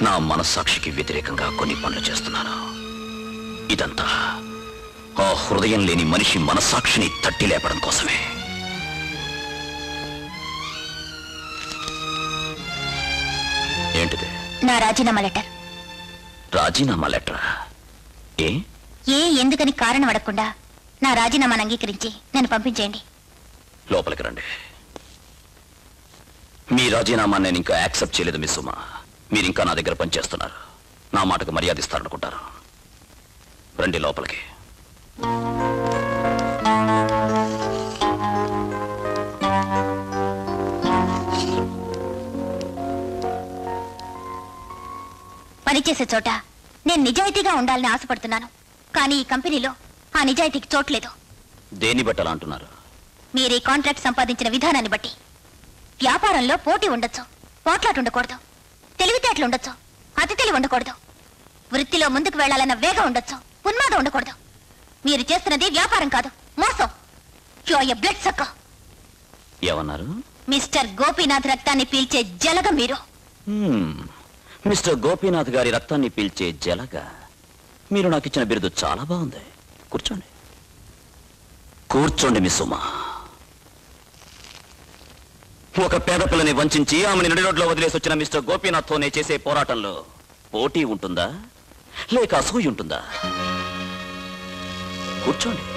నా మనస్సాక్షికి వ్యతిరేకంగా కొన్ని పనులు చేస్తున్నాను ఇదంతా ఆ హృదయం లేని మనిషి మనస్సాక్షిని తట్టి లేపడం కోసమే ఏంటిది నా రాజీనామా లెటర్ రాజీనామా లెటరా ఏ ఏ ఎందుకని కారణం అడగకుండా నా రాజీనామాను అంగీకరించి నన్ను పంపించేయండి లోపలికి రండి మీ రాజీనామా నేను ఇంకా యాక్సెప్ట్ చేయలేదు మిస్ సుమా మీరు ఇంకా నా దగ్గర పనిచేస్తున్నారు నా మాటకు మర్యాద ఇస్తారనుకుంటారు రండి లోపలికి పనిచేసే చోట నేను నిజాయితీగా ఉండాలని ఆశపడుతున్నాను కానీ ఈ కంపెనీలో ఆ నిజాయితీకి చోట్లేదు దేన్ని బట్టి అలా అంటున్నారు మీరు ఈ కాంట్రాక్ట్ సంపాదించిన విధానాన్ని బట్టి వ్యాపారంలో పోటీ ఉండొచ్చు పోట్లాట ఉండకూడదు తెలివితేటలు ఉండొచ్చు అతి తెలివి ఉండకూడదు వృత్తిలో ముందుకు వెళ్లాలన్న వేగం ఉండొచ్చు ఉన్మాదం ఉండకూడదు మీరు చేస్తున్నది వ్యాపారం కాదు మోసం యు ఆర్ బ్లడ్ సక్క ఏమన్నారు మిస్టర్ గోపీనాథ్ రక్తాన్ని పీల్చే జలగ మీరు హ్మ్. మిస్టర్ గోపీనాథ్ గారి రక్తాన్ని పీల్చే జలగా మీరు నాకు ఇచ్చిన బిరుదు చాలా బాగుంది కూర్చోండి కూర్చోండి మిస్ ఉమా ఒక పేద పిల్లని వంచి ఆమెను నడి రోడ్లో వదిలేసి వచ్చిన మిస్టర్ గోపీనాథ్తో నేను చేసే పోరాటంలో పోటీ ఉంటుందా లేక అసూయ ఉంటుందా కూర్చోండి